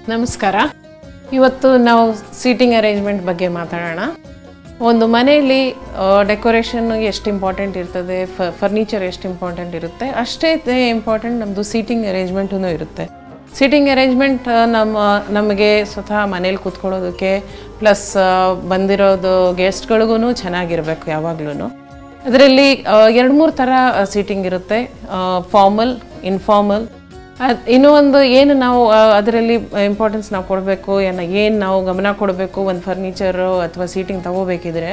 ನಮಸ್ಕಾರ ಇವತ್ತು ನಾವು ಸೀಟಿಂಗ್ ಅರೇಂಜ್ಮೆಂಟ್ ಬಗ್ಗೆ ಮಾತಾಡೋಣ ಒಂದು ಮನೆಯಲ್ಲಿ ಡೆಕೋರೇಷನ್ ಎಷ್ಟು ಇಂಪಾರ್ಟೆಂಟ್ ಇರ್ತದೆ ಫರ್ನಿಚರ್ ಎಷ್ಟು ಇಂಪಾರ್ಟೆಂಟ್ ಇರುತ್ತೆ ಅಷ್ಟೇ ಇಂಪಾರ್ಟೆಂಟ್ ನಮ್ಮದು ಸೀಟಿಂಗ್ ಅರೇಂಜ್ಮೆಂಟೂ ಇರುತ್ತೆ ಸೀಟಿಂಗ್ ಅರೇಂಜ್ಮೆಂಟ್ ನಮ್ಮ ನಮಗೆ ಸ್ವತಃ ಮನೇಲಿ ಕೂತ್ಕೊಳ್ಳೋದಕ್ಕೆ ಪ್ಲಸ್ ಬಂದಿರೋದು ಗೆಸ್ಟ್ಗಳಿಗೂ ಚೆನ್ನಾಗಿರಬೇಕು ಯಾವಾಗ್ಲೂ ಅದರಲ್ಲಿ ಎರಡು ಮೂರು ಥರ ಸೀಟಿಂಗ್ ಇರುತ್ತೆ ಫಾರ್ಮಲ್ ಇನ್ಫಾರ್ಮಲ್ ಅದ್ ಇನ್ನೂ ಒಂದು ಏನು ನಾವು ಅದರಲ್ಲಿ ಇಂಪಾರ್ಟೆನ್ಸ್ ನಾವು ಕೊಡಬೇಕು ಏನ ಏನು ನಾವು ಗಮನ ಕೊಡಬೇಕು ಒಂದು ಫರ್ನಿಚರು ಅಥವಾ ಸೀಟಿಂಗ್ ತಗೋಬೇಕಿದ್ರೆ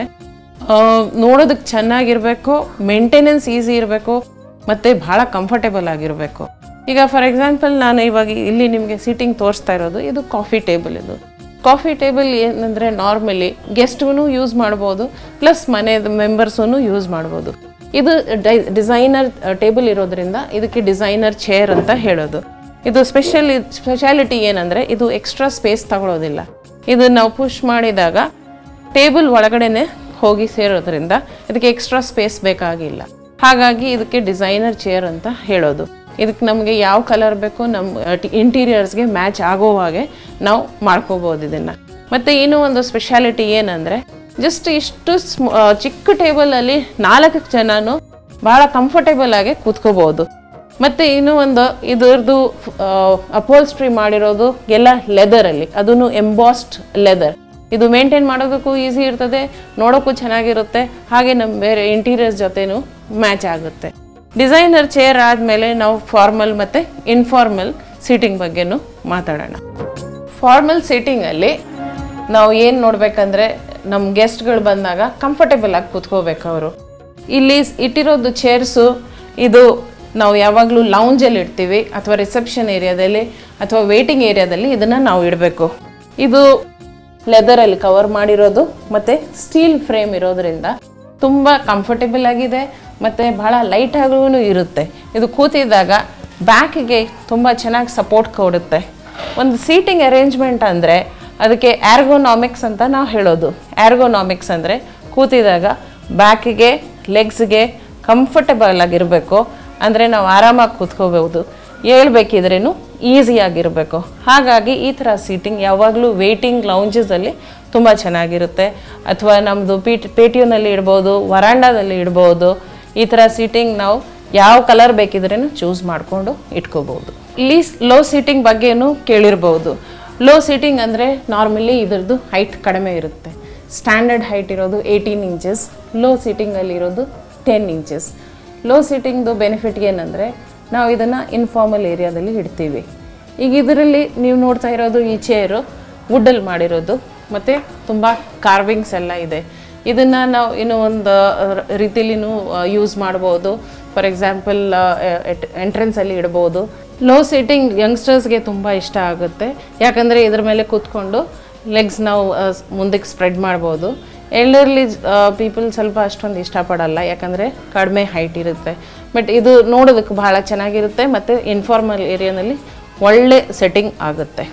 ನೋಡೋದಕ್ಕೆ ಚೆನ್ನಾಗಿರಬೇಕು ಮೇಂಟೆನೆನ್ಸ್ ಈಸಿ ಇರಬೇಕು ಮತ್ತು ಭಾಳ ಕಂಫರ್ಟೇಬಲ್ ಆಗಿರಬೇಕು ಈಗ ಫಾರ್ ಎಕ್ಸಾಂಪಲ್ ನಾನು ಇವಾಗ ಇಲ್ಲಿ ನಿಮಗೆ ಸೀಟಿಂಗ್ ತೋರಿಸ್ತಾ ಇರೋದು ಇದು ಕಾಫಿ ಟೇಬಲ್ ಇದು ಕಾಫಿ ಟೇಬಲ್ ಏನಂದರೆ ನಾರ್ಮಲಿ ಗೆಸ್ಟ್ಗೂ ಯೂಸ್ ಮಾಡ್ಬೋದು ಪ್ಲಸ್ ಮನೆಯದು ಮೆಂಬರ್ಸೂ ಯೂಸ್ ಮಾಡ್ಬೋದು ಇದು ಡೈ ಡಿಸೈನರ್ ಟೇಬಲ್ ಇರೋದ್ರಿಂದ ಇದಕ್ಕೆ ಡಿಸೈನರ್ ಚೇರ್ ಅಂತ ಹೇಳೋದು ಇದು ಸ್ಪೆಷಲ್ ಸ್ಪೆಷಾಲಿಟಿ ಏನಂದರೆ ಇದು ಎಕ್ಸ್ಟ್ರಾ ಸ್ಪೇಸ್ ತಗೊಳ್ಳೋದಿಲ್ಲ ಇದು ನಾವು ಪುಷ್ ಮಾಡಿದಾಗ ಟೇಬಲ್ ಒಳಗಡೆನೆ ಹೋಗಿ ಸೇರೋದ್ರಿಂದ ಇದಕ್ಕೆ ಎಕ್ಸ್ಟ್ರಾ ಸ್ಪೇಸ್ ಬೇಕಾಗಿಲ್ಲ ಹಾಗಾಗಿ ಇದಕ್ಕೆ ಡಿಸೈನರ್ ಚೇರ್ ಅಂತ ಹೇಳೋದು ಇದಕ್ಕೆ ನಮಗೆ ಯಾವ ಕಲರ್ ಬೇಕೋ ನಮ್ಮ ಇಂಟೀರಿಯರ್ಸ್ಗೆ ಮ್ಯಾಚ್ ಆಗೋ ಹಾಗೆ ನಾವು ಮಾಡ್ಕೋಬೋದು ಇದನ್ನು ಮತ್ತು ಇನ್ನೂ ಒಂದು ಸ್ಪೆಷಾಲಿಟಿ ಏನಂದರೆ ಜಸ್ಟ್ ಇಷ್ಟು ಸ್ಮ್ ಚಿಕ್ಕ ಟೇಬಲಲ್ಲಿ ನಾಲ್ಕು ಜನನು ಭಾಳ ಕಂಫರ್ಟೇಬಲ್ ಆಗಿ ಕೂತ್ಕೋಬೋದು ಮತ್ತು ಇನ್ನೂ ಒಂದು ಇದರದ್ದು ಅಪೋಲ್ಸ್ಟ್ರಿ ಮಾಡಿರೋದು ಎಲ್ಲ ಲೆದರಲ್ಲಿ ಅದನ್ನು ಎಂಬಾಸ್ಡ್ ಲೆದರ್ ಇದು ಮೇಂಟೈನ್ ಮಾಡೋದಕ್ಕೂ ಈಸಿ ಇರ್ತದೆ ನೋಡೋಕ್ಕೂ ಚೆನ್ನಾಗಿರುತ್ತೆ ಹಾಗೆ ನಮ್ಮ ಬೇರೆ ಇಂಟೀರಿಯರ್ಸ್ ಜೊತೆನೂ ಮ್ಯಾಚ್ ಆಗುತ್ತೆ ಡಿಸೈನರ್ ಚೇರ್ ಆದಮೇಲೆ ನಾವು ಫಾರ್ಮಲ್ ಮತ್ತು ಇನ್ಫಾರ್ಮಲ್ ಸೀಟಿಂಗ್ ಬಗ್ಗೆನೂ ಮಾತಾಡೋಣ ಫಾರ್ಮಲ್ ಸೀಟಿಂಗಲ್ಲಿ ನಾವು ಏನು ನೋಡಬೇಕಂದ್ರೆ ನಮ್ಮ ಗೆಸ್ಟ್ಗಳು ಬಂದಾಗ ಕಂಫರ್ಟೇಬಲ್ ಆಗಿ ಕೂತ್ಕೋಬೇಕು ಅವರು ಇಲ್ಲಿ ಇಟ್ಟಿರೋದು ಚೇರ್ಸು ಇದು ನಾವು ಯಾವಾಗಲೂ ಲೌಂಜಲ್ಲಿ ಇಡ್ತೀವಿ ಅಥವಾ ರಿಸೆಪ್ಷನ್ ಏರಿಯಾದಲ್ಲಿ ಅಥವಾ ವೇಟಿಂಗ್ ಏರಿಯಾದಲ್ಲಿ ಇದನ್ನು ನಾವು ಇಡಬೇಕು ಇದು ಲೆದರಲ್ಲಿ ಕವರ್ ಮಾಡಿರೋದು ಮತ್ತು ಸ್ಟೀಲ್ ಫ್ರೇಮ್ ಇರೋದ್ರಿಂದ ತುಂಬ ಕಂಫರ್ಟೇಬಲ್ ಆಗಿದೆ ಮತ್ತು ಬಹಳ ಲೈಟ್ ಆಗೂ ಇರುತ್ತೆ ಇದು ಕೂತಿದ್ದಾಗ ಬ್ಯಾಕಿಗೆ ತುಂಬ ಚೆನ್ನಾಗಿ ಸಪೋರ್ಟ್ ಕೊಡುತ್ತೆ ಒಂದು ಸೀಟಿಂಗ್ ಅರೇಂಜ್ಮೆಂಟ್ ಅಂದರೆ ಅದಕ್ಕೆ ಆರ್ಗೋನಾಮಿಕ್ಸ್ ಅಂತ ನಾವು ಹೇಳೋದು ಆರ್ಗೋನಾಮಿಕ್ಸ್ ಅಂದರೆ ಕೂತಿದಾಗ ಬ್ಯಾಕಿಗೆ ಲೆಗ್ಸ್ಗೆ ಕಂಫರ್ಟಬಲ್ ಆಗಿರಬೇಕು ಅಂದರೆ ನಾವು ಆರಾಮಾಗಿ ಕೂತ್ಕೋಬಹುದು ಹೇಳ್ಬೇಕಿದ್ರೇನು ಈಸಿಯಾಗಿರಬೇಕು ಹಾಗಾಗಿ ಈ ಥರ ಸೀಟಿಂಗ್ ಯಾವಾಗಲೂ ವೇಟಿಂಗ್ ಲೌಂಜಸಲ್ಲಿ ತುಂಬ ಚೆನ್ನಾಗಿರುತ್ತೆ ಅಥವಾ ನಮ್ಮದು ಪೀಟ್ ಪೇಟಿಯೋನಲ್ಲಿ ಇಡ್ಬೋದು ವರಾಂಡದಲ್ಲಿ ಇಡ್ಬೋದು ಈ ಥರ ಸೀಟಿಂಗ್ ನಾವು ಯಾವ ಕಲರ್ ಬೇಕಿದ್ರೇನು ಚೂಸ್ ಮಾಡಿಕೊಂಡು ಇಟ್ಕೋಬೋದು ಇಲ್ಲಿ ಲೋ ಸೀಟಿಂಗ್ ಬಗ್ಗೆನೂ ಕೇಳಿರ್ಬೋದು ಲೋ ಸೀಟಿಂಗ್ ಅಂದರೆ ನಾರ್ಮಲಿ ಇದರದ್ದು ಹೈಟ್ ಕಡಿಮೆ ಇರುತ್ತೆ ಸ್ಟ್ಯಾಂಡರ್ಡ್ ಹೈಟ್ ಇರೋದು ಏಯ್ಟೀನ್ ಇಂಚಸ್ ಲೋ ಸೀಟಿಂಗಲ್ಲಿ ಇರೋದು ಟೆನ್ ಇಂಚಸ್ ಲೋ ಸೀಟಿಂಗ್ದು ಬೆನಿಫಿಟ್ ಏನಂದರೆ ನಾವು ಇದನ್ನು ಇನ್ಫಾರ್ಮಲ್ ಏರಿಯಾದಲ್ಲಿ ಇಡ್ತೀವಿ ಈಗ ಇದರಲ್ಲಿ ನೀವು ನೋಡ್ತಾ ಇರೋದು ಈ ಚೇರು ವುಡ್ಡಲ್ಲಿ ಮಾಡಿರೋದು ಮತ್ತು ತುಂಬ ಕಾರ್ವಿಂಗ್ಸ್ ಎಲ್ಲ ಇದೆ ಇದನ್ನು ನಾವು ಇನ್ನೂ ಒಂದು ರೀತಿಲಿನೂ ಯೂಸ್ ಮಾಡ್ಬೋದು ಫಾರ್ ಎಕ್ಸಾಂಪಲ್ ಎಂಟ್ರೆನ್ಸಲ್ಲಿ ಇಡ್ಬೋದು ಲೋ ಸೀಟಿಂಗ್ ಯಂಗ್ಸ್ಟರ್ಸ್ಗೆ ತುಂಬ ಇಷ್ಟ ಆಗುತ್ತೆ ಯಾಕಂದರೆ ಇದ್ರ ಮೇಲೆ ಕೂತ್ಕೊಂಡು ಲೆಗ್ಸ್ ನಾವು ಮುಂದಕ್ಕೆ ಸ್ಪ್ರೆಡ್ ಮಾಡ್ಬೋದು ಎಲ್ಡರ್ಲಿ ಪೀಪಲ್ ಸ್ವಲ್ಪ ಅಷ್ಟೊಂದು ಇಷ್ಟಪಡಲ್ಲ ಯಾಕಂದರೆ ಕಡಿಮೆ ಹೈಟ್ ಇರುತ್ತೆ ಬಟ್ ಇದು ನೋಡೋದಕ್ಕೆ ಬಹಳ ಚೆನ್ನಾಗಿರುತ್ತೆ ಮತ್ತು ಇನ್ಫಾರ್ಮಲ್ ಏರಿಯಾನಲ್ಲಿ ಒಳ್ಳೆ ಸೆಟ್ಟಿಂಗ್ ಆಗುತ್ತೆ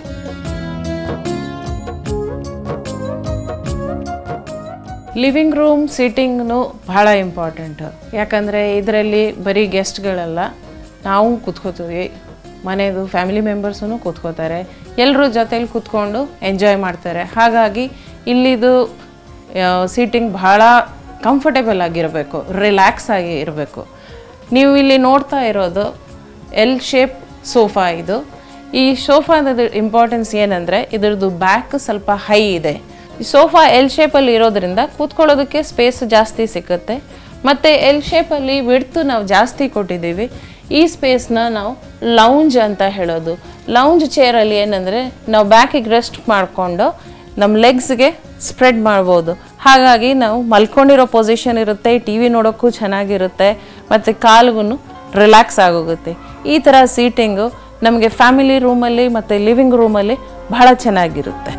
ಲಿವಿಂಗ್ ರೂಮ್ ಸೀಟಿಂಗ್ನು ಬಹಳ ಇಂಪಾರ್ಟೆಂಟ್ ಯಾಕಂದರೆ ಇದರಲ್ಲಿ ಬರೀ ಗೆಸ್ಟ್ಗಳಲ್ಲ ನಾವು ಕೂತ್ಕೋತೀವಿ ಮನೆಯದು ಫ್ಯಾಮಿಲಿ ಮೆಂಬರ್ಸೂ ಕೂತ್ಕೋತಾರೆ ಎಲ್ಲರೂ ಜೊತೇಲಿ ಕೂತ್ಕೊಂಡು ಎಂಜಾಯ್ ಮಾಡ್ತಾರೆ ಹಾಗಾಗಿ ಇಲ್ಲಿದು ಸೀಟಿಂಗ್ ಬಹಳ ಕಂಫರ್ಟೇಬಲ್ ಆಗಿರಬೇಕು ರಿಲ್ಯಾಕ್ಸ್ ಆಗಿ ಇರಬೇಕು ನೀವು ಇಲ್ಲಿ ನೋಡ್ತಾ ಇರೋದು ಎಲ್ ಶೇಪ್ ಸೋಫಾ ಇದು ಈ ಸೋಫಾದ ಇಂಪಾರ್ಟೆನ್ಸ್ ಏನಂದರೆ ಇದ್ರದ್ದು ಬ್ಯಾಕ್ ಸ್ವಲ್ಪ ಹೈ ಇದೆ ಈ ಸೋಫಾ ಎಲ್ ಶೇಪಲ್ಲಿ ಇರೋದ್ರಿಂದ ಕೂತ್ಕೊಳ್ಳೋದಕ್ಕೆ ಸ್ಪೇಸ್ ಜಾಸ್ತಿ ಸಿಕ್ಕುತ್ತೆ ಮತ್ತು ಎಲ್ ಶೇಪಲ್ಲಿ ವಿಡ್ತು ನಾವು ಜಾಸ್ತಿ ಕೊಟ್ಟಿದ್ದೀವಿ ಈ ಸ್ಪೇಸ್ನ ನಾವು ಲೌಂಜ್ ಅಂತ ಹೇಳೋದು ಲೌಂಜ್ ಚೇರಲ್ಲಿ ಏನಂದರೆ ನಾವು ಬ್ಯಾಕಿಗೆ ರೆಸ್ಟ್ ಮಾಡಿಕೊಂಡು ನಮ್ಮ ಲೆಗ್ಸ್ಗೆ ಸ್ಪ್ರೆಡ್ ಮಾಡ್ಬೋದು ಹಾಗಾಗಿ ನಾವು ಮಲ್ಕೊಂಡಿರೋ ಪೊಸಿಷನ್ ಇರುತ್ತೆ ಟಿ ವಿ ನೋಡೋಕ್ಕೂ ಚೆನ್ನಾಗಿರುತ್ತೆ ಮತ್ತು ಕಾಲ್ಗೂ ರಿಲ್ಯಾಕ್ಸ್ ಆಗೋಗುತ್ತೆ ಈ ಥರ ಸೀಟಿಂಗು ನಮಗೆ ಫ್ಯಾಮಿಲಿ ರೂಮಲ್ಲಿ ಮತ್ತು ಲಿವಿಂಗ್ ರೂಮಲ್ಲಿ ಬಹಳ ಚೆನ್ನಾಗಿರುತ್ತೆ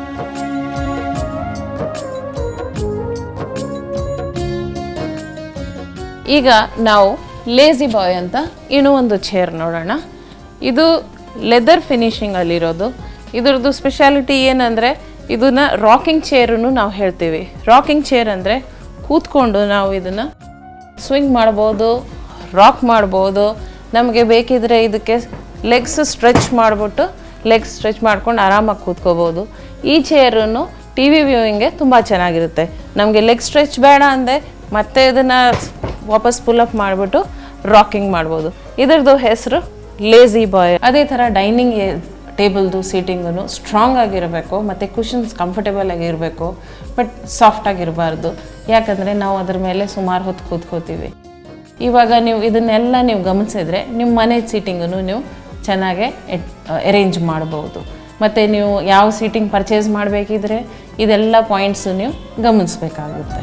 ಈಗ ನಾವು ಲೇಸಿ ಬಾಯ್ ಅಂತ ಇನ್ನೂ ಒಂದು ಚೇರ್ ನೋಡೋಣ ಇದು ಲೆದರ್ ಫಿನಿಶಿಂಗಲ್ಲಿರೋದು ಇದ್ರದ್ದು ಸ್ಪೆಷಾಲಿಟಿ ಏನಂದರೆ ಇದನ್ನ ರಾಕಿಂಗ್ ಚೇರನ್ನು ನಾವು ಹೇಳ್ತೀವಿ ರಾಕಿಂಗ್ ಚೇರ್ ಅಂದರೆ ಕೂತ್ಕೊಂಡು ನಾವು ಇದನ್ನು ಸ್ವಿಂಗ್ ಮಾಡ್ಬೋದು ರಾಕ್ ಮಾಡ್ಬೋದು ನಮಗೆ ಬೇಕಿದ್ರೆ ಇದಕ್ಕೆ ಲೆಗ್ಸ್ ಸ್ಟ್ರೆಚ್ ಮಾಡಿಬಿಟ್ಟು ಲೆಗ್ ಸ್ಟ್ರೆಚ್ ಮಾಡ್ಕೊಂಡು ಆರಾಮಾಗಿ ಕೂತ್ಕೋಬೋದು ಈ ಚೇರನ್ನು ಟಿ ವಿ ವ್ಯೂವಿಂಗ್ಗೆ ತುಂಬ ಚೆನ್ನಾಗಿರುತ್ತೆ ನಮಗೆ ಲೆಗ್ ಸ್ಟ್ರೆಚ್ ಬೇಡ ಅಂದೆ ಮತ್ತೆ ಇದನ್ನು ವಾಪಸ್ ಫುಲ್ ಅಪ್ ಮಾಡಿಬಿಟ್ಟು ರಾಕಿಂಗ್ ಮಾಡ್ಬೋದು ಇದರದ್ದು ಹೆಸರು ಲೇಝಿ ಬಾಯ್ ಅದೇ ಥರ ಡೈನಿಂಗ್ ಟೇಬಲ್ದು ಸೀಟಿಂಗು ಸ್ಟ್ರಾಂಗ್ ಆಗಿರಬೇಕು ಮತ್ತು ಕುಷನ್ಸ್ ಕಂಫರ್ಟೇಬಲ್ ಆಗಿರಬೇಕು ಬಟ್ ಸಾಫ್ಟ್ ಆಗಿರಬಾರ್ದು ಯಾಕಂದರೆ ನಾವು ಅದ್ರ ಮೇಲೆ ಸುಮಾರು ಹೊತ್ತು ಕೂತ್ಕೋತೀವಿ ಇವಾಗ ನೀವು ಇದನ್ನೆಲ್ಲ ನೀವು ಗಮನಿಸಿದ್ರೆ ನಿಮ್ಮ ಮನೆ ಸೀಟಿಂಗನ್ನು ನೀವು ಚೆನ್ನಾಗೆ ಅರೇಂಜ್ ಮಾಡ್ಬೋದು ಮತ್ತು ನೀವು ಯಾವ ಸೀಟಿಂಗ್ ಪರ್ಚೇಸ್ ಮಾಡಬೇಕಿದ್ರೆ ಇದೆಲ್ಲ ಪಾಯಿಂಟ್ಸು ನೀವು ಗಮನಿಸಬೇಕಾಗುತ್ತೆ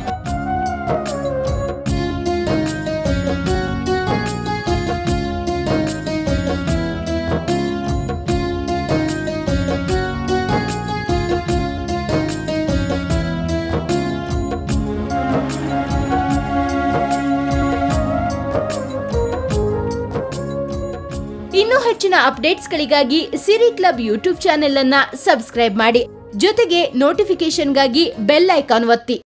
ಇನ್ನೂ ಹೆಚ್ಚಿನ ಅಪ್ಡೇಟ್ಸ್ಗಳಿಗಾಗಿ ಸಿರಿ ಕ್ಲಬ್ ಯೂಟ್ಯೂಬ್ ಚಾನೆಲ್ ಅನ್ನ ಸಬ್ಸ್ಕ್ರೈಬ್ ಮಾಡಿ ಜೊತೆಗೆ ನೋಟಿಫಿಕೇಶನ್ಗಾಗಿ ಬೆಲ್ ಐಕಾನ್ ಒತ್ತಿ